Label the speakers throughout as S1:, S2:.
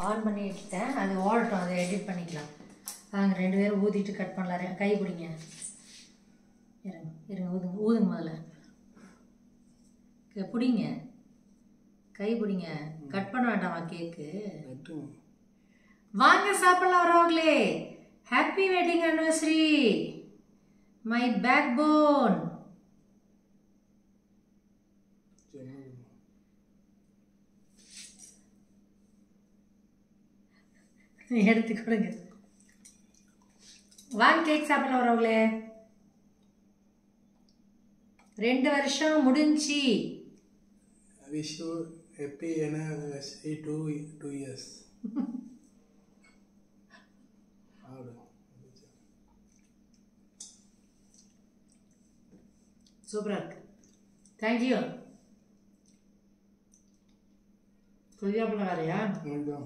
S1: on பண்ணி வச்சுட்டேன் அது ஓடட்டும் அதை எடிட் பண்ணிக்கலாம் வாங்க ரெண்டு பேரும் ஊதிட்டு கட் பண்ணலாம் ரெ- கை பிடிங்க இருங்க இருங்க ஊதுங்க ஊதுங்க முதல்ல க- பிடிங்க கை பிடிங்க கட் பண்ண வேண்டாமா கேக்கு
S2: நட்டு
S1: வாங்க சாப்பிடலாம் வரவங்களே happy wedding anniversary my back phone எடுத்து கொடுங்க வாங்க கேக் சாப்பிடலாம் வரவங்களே ரெண்டு வருஷம் முடிஞ்சி
S2: wish you happy anniversary to two years ஆடு
S1: சூப்பராக இருக்கு தேங்க்யூ கொய்யாப்பழம் வேறையா
S2: இதுதான்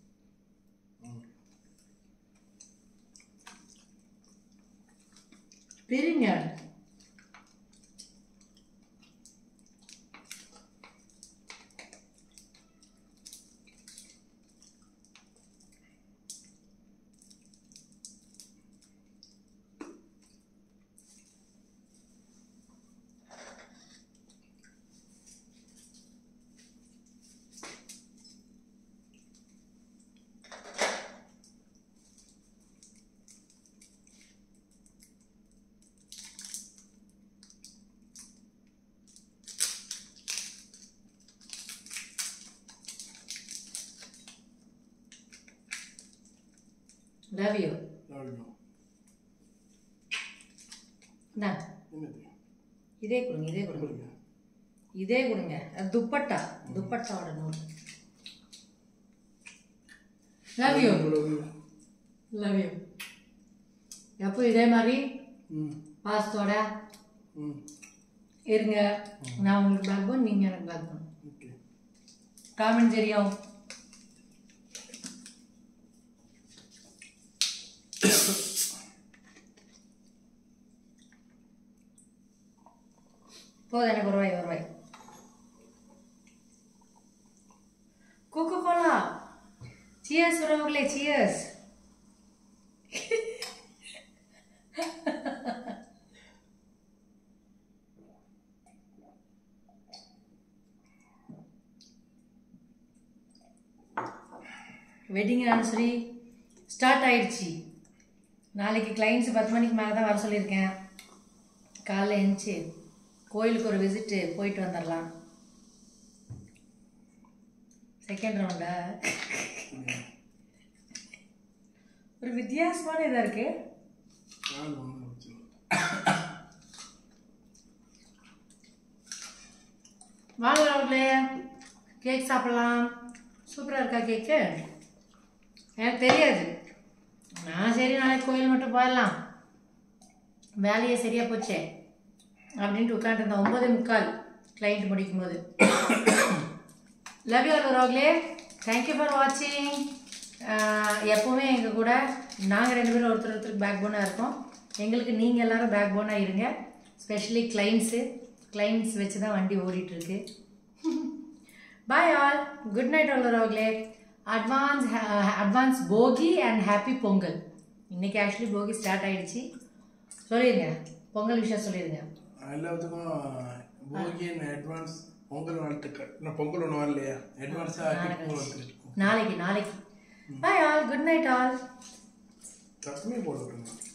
S1: பிரிங்க லவ் யூ
S2: லால்டும்
S1: இந்தாங்க
S2: என்னது
S1: இதே கொடுங்க இதே கொடுங்க
S2: கொடுங்க
S1: இதே கொடுங்க அது துப்பட்டா துப்பட்டாவோட நூல் லவ் யூ லவ் யூ எப்போ இதே மாதிரி
S2: ம்
S1: பாசத்தோட
S2: ம்
S1: இருங்க நான் உங்களுக்கு பேக் போன் நீங்கள் எனக்கு பேக் போன்
S2: ஓகே
S1: காமெண்ட் தெரியும் போதும் எனக்கு ஒரு ரூபாய் ஒரு ரூபாய் கோகோ கோலா சியர்ஸ் உறவுகளே சியர்ஸ் வெட்டிங் ஆனிவர்சரி ஸ்டார்ட் ஆயிடுச்சு நாளைக்கு கிளைண்ட்ஸ் பத்து மணிக்கு மேலே தான் வர சொல்லியிருக்கேன் காலைல எழுந்துச்சு கோயிலுக்கு ஒரு விசிட்டு போயிட்டு வந்துடலாம் செகண்ட் ரவுண்டா ஒரு வித்தியாசமான இதாக இருக்கு
S2: நாலு ஒன்று வச்சுருவோம்
S1: வாங்க அவர்களே கேக் சாப்பிடலாம் சூப்பராக இருக்கா கேக்கு எனக்கு தெரியாது நான் சரி நாளைக்கு கோயில் மட்டும் போயிடலாம் வேலையே சரியாக போச்சே அப்படின்ட்டு உட்காந்துருந்தேன் ஒம்பதே முக்கால் கிளைண்ட் முடிக்கும் போது லவ் யூ ரோக்லே தேங்க்யூ ஃபார் வாட்சிங் எப்போவுமே எங்கள் கூட நாங்கள் ரெண்டு பேரும் ஒருத்தர் ஒருத்தருக்கு பேக் போனாக இருக்கோம் எங்களுக்கு நீங்கள் எல்லாரும் பேக் போனாக இருங்க ஸ்பெஷலி கிளைண்ட்ஸு கிளைண்ட்ஸ் வச்சு தான் வண்டி ஓடிட்டுருக்கு பாய் ஆல் குட் நைட் உள்ளவர்களே அட்வான்ஸ் அட்வான்ஸ் போகி அண்ட் ஹாப்பி பொங்கல் இன்னைக்கு ஆக்சுவலி போகி ஸ்டார்ட் ஆயிடுச்சு சொல்லிடுங்க பொங்கல் விஷயம் சொல்லிடுங்க
S2: எல்லாத்துக்கும் போகி அட்வான்ஸ் பொங்கல் வாழ்த்துக்கள் இன்னும் பொங்கல் ஒன்று வரலையா அட்வான்ஸாக பொங்கல் வாழ்த்துக்கள்
S1: நாளைக்கு நாளைக்கு bye all good night all
S2: தப்பமே போட்டுருங்க